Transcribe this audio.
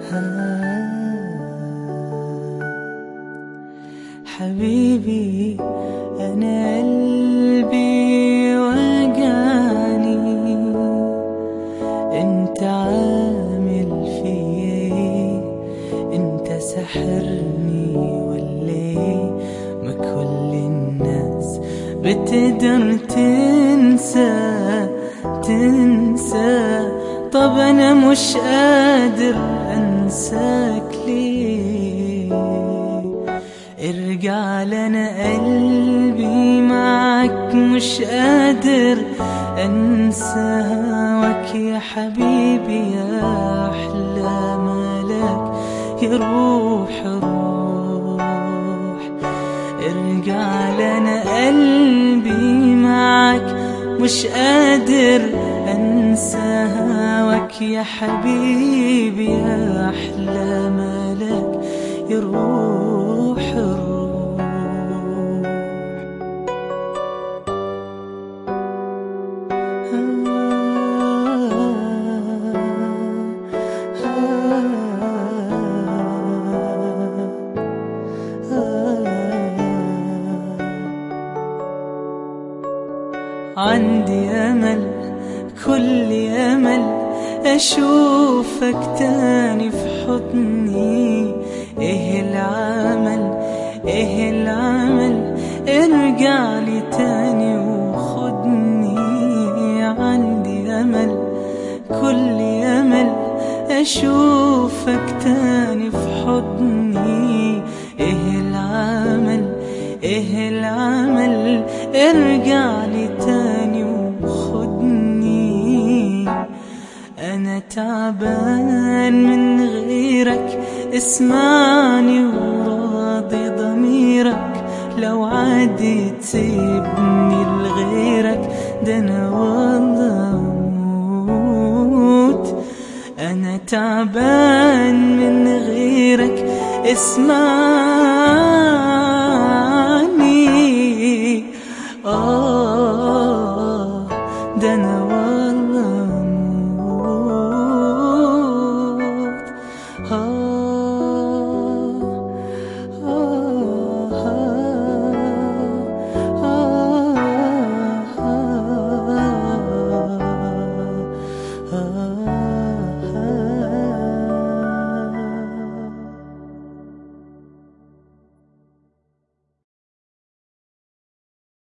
حبيبي أنا قلبي وجعني انت عامل فيه انت سحرني ولا ايه ما كل الناس بتقدر تنسى تنسى طب انا مش قادر انساك ليه ارجع لنا قلبي معك مش قادر انسى هواك يا حبيبي يا احلى ملاك يا روح روح ارجع لنا قلبي معك مش قادر انسى هواك يا حبيبي يا احلى ملاك يا روح روح عندي أمل كل أمل أشوفك تاني في حضني إيه العمل إيه العمل ارجع لي تاني وخدني عندي أمل كل أمل أشوفك تاني في حضني إيه العمل إيه العمل ارجع لي تاني وخدني أنا تعبان من غيرك اسمعني وراضي ضميرك لو عادي تسيبني لغيرك ده أنا والله أموت أنا تعبان من غيرك اسمعني